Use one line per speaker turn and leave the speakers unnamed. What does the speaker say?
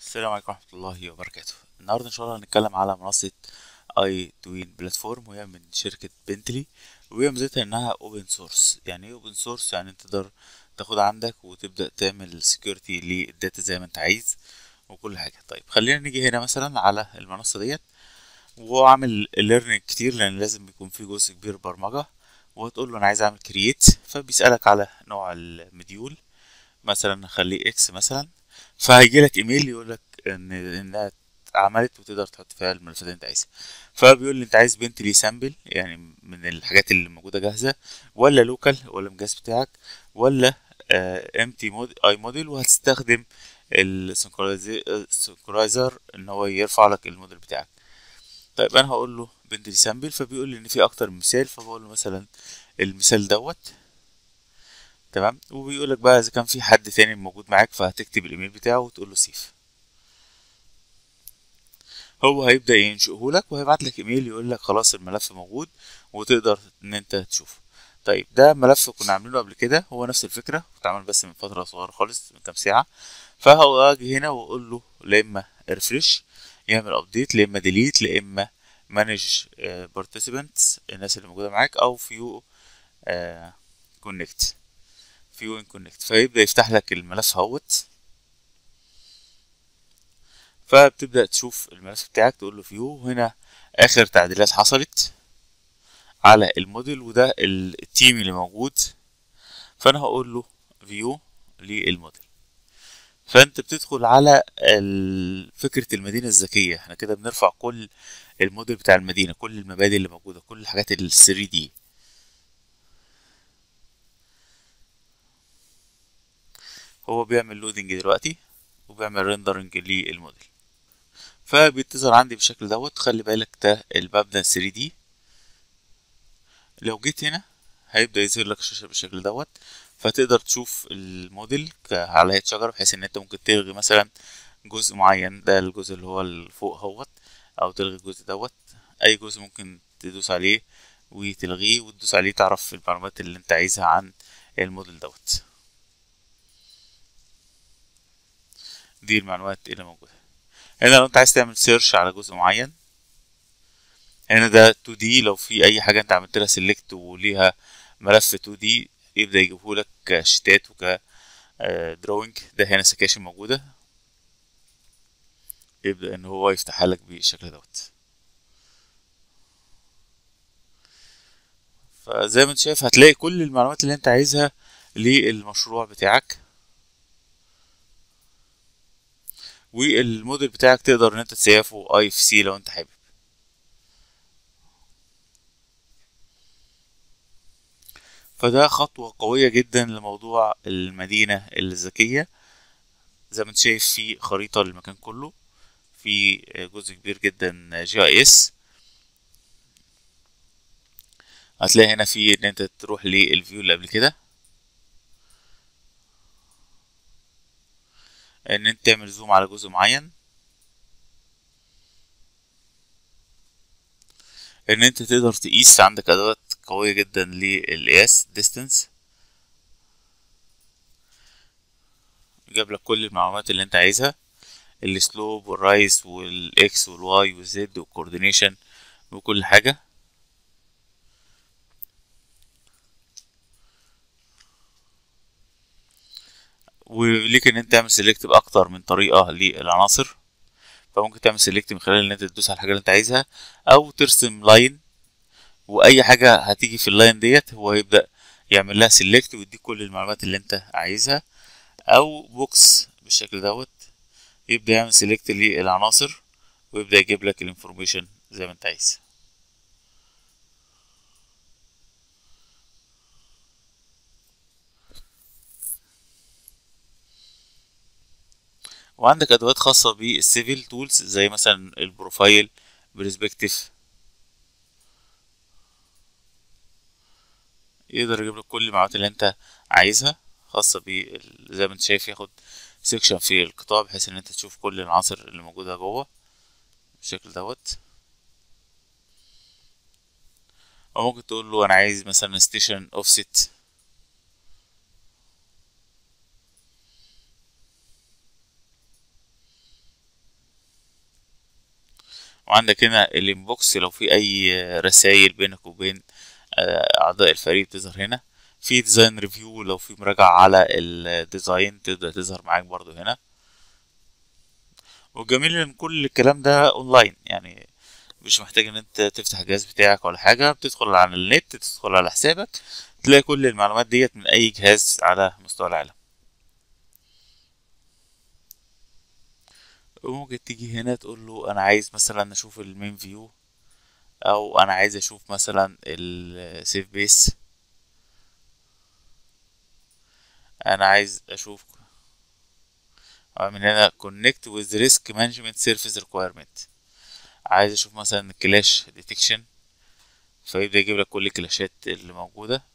السلام عليكم ورحمة الله وبركاته النهاردة إن شاء الله هنتكلم على منصة اي توين بلاتفورم وهي من شركة بنتلي وهي ميزتها إنها اوبن سورس يعني ايه اوبن سورس يعني انت تقدر تاخدها عندك وتبدأ تعمل سكيورتي للداتا زي ما انت عايز وكل حاجة طيب خلينا نيجي هنا مثلا على المنصة ديت وهو عامل ليرنينج كتير لأن لازم يكون في جزء كبير برمجة وتقول له أنا عايز أعمل كرييت فبيسألك على نوع المديول مثلا نخليه اكس مثلا فهيجي لك ايميل يقول لك ان انها اتعملت وتقدر تحط فيها الملفات اللي انت عايزها فبيقول لي انت عايز بنتلي سامبل يعني من الحاجات اللي موجوده جاهزه ولا لوكال ولا الجهاز بتاعك ولا امتي مود اي موديل وهتستخدم السنكرايزر ان هو يرفع لك الموديل بتاعك طيب انا هقول له بنتلي سامبل فبيقول لي ان في اكتر من مثال فبقول له مثلا المثال دوت تمام وبيقول لك بقى اذا كان في حد تاني موجود معاك فهتكتب الايميل بتاعه وتقول له سيف هو هيبدا ينشئه لك وهيبعت لك ايميل يقول لك خلاص الملف موجود وتقدر ان انت تشوفه طيب ده ملف كنا عاملينه قبل كده هو نفس الفكره اتعمل بس من فتره صغيره خالص من كام ساعه فهو اجي هنا واقول له لا اما ريفرش يعمل ابديت لا اما ديليت لا اما مانج بارتيسيبنتس الناس اللي موجوده معاك او فيو كونكت فيو ان كونكت فيبدا يفتح لك الملف اهوت فبتبدا تشوف الملف بتاعك تقول له فيو هنا اخر تعديلات حصلت على الموديل وده التيم اللي موجود فانا هقول له فيو للموديل فانت بتدخل على فكرة المدينة الذكية احنا كده بنرفع كل الموديل بتاع المدينة كل المبادئ اللي موجودة كل الحاجات ال 3 دي هو بيعمل لودنج دلوقتي وبيعمل ريندرنج للموديل فبيتظهر عندي بالشكل دوت خلي بالك ده المبنى 3 دي لو جيت هنا هيبدا يظهر لك الشاشه بالشكل دوت فتقدر تشوف الموديل على هيئه شجره بحيث ان انت ممكن تلغي مثلا جزء معين ده الجزء اللي هو اللي فوق اهوت او تلغي الجزء دوت اي جزء ممكن تدوس عليه وتلغيه وتدوس عليه تعرف المعلومات اللي انت عايزها عن الموديل دوت دي المعلومات اللي موجودة هنا لو انت عايز تعمل سيرش على جزء معين هنا ده 2 دي لو في اي حاجة انت عملت لها سيلكت وليها ملف 2 دي يبدأ يجيبه لك كشتات وك دروينج ده هنا سكاشن موجودة يبدأ ان هو يفتحها لك بالشكل دوت فزي ما انت شايف هتلاقي كل المعلومات اللي انت عايزها للمشروع بتاعك والموديل بتاعك تقدر ان انت تسيفه اي اف سي لو انت حابب فده خطوة قوية جدا لموضوع المدينة الذكية زي ما انت شايف في خريطة للمكان كله في جزء كبير جدا جي اي اس هتلاقي هنا في ان انت تروح للفيو اللي قبل كده ان انت تعمل زوم على جزء معين ان انت تقدر تقيس عندك ادوات قوية جدا للقياس ديستنس جاب لك كل المعلومات اللي انت عايزها السلوب والرايس والاكس والواي والزد والكوردينيشن وكل حاجة وليك ان انت تعمل سيلكت باكتر من طريقه للعناصر فممكن تعمل سيلكت من خلال ان انت تدوس على الحاجه اللي انت عايزها او ترسم لاين واي حاجه هتيجي في اللاين ديت هو يبدا يعمل لها سيلكت ويديك كل المعلومات اللي انت عايزها او بوكس بالشكل دوت يبدا يعمل سيلكت للعناصر ويبدا يجيب لك الانفورميشن زي ما انت عايز وعندك ادوات خاصه بالسيفل تولز زي مثلا البروفايل برسبكتيف يقدر يجيب لك كل المعلومات اللي انت عايزها خاصه ب زي ما انت شايف ياخد سيكشن في القطاع بحيث ان انت تشوف كل العناصر اللي موجوده جوه بالشكل دوت او ممكن تقول له انا عايز مثلا ستيشن اوفست وعندك هنا الانبوكس لو في اي رسائل بينك وبين آه، اعضاء الفريق بتظهر هنا في ديزاين ريفيو لو في مراجعة على الديزاين تبدأ تظهر معاك برضو هنا والجميل ان كل الكلام ده اونلاين يعني مش محتاج ان انت تفتح الجهاز بتاعك ولا حاجة بتدخل على النت تدخل على حسابك تلاقي كل المعلومات ديت من اي جهاز على مستوى العالم وممكن تيجي هنا تقول له انا عايز مثلا اشوف المين فيو او انا عايز اشوف مثلا السيف بيس انا عايز اشوف من هنا connect with risk management service requirement عايز اشوف مثلا الكلاش ديتكشن فيبدأ يجيب لك كل الكلاشات اللي موجودة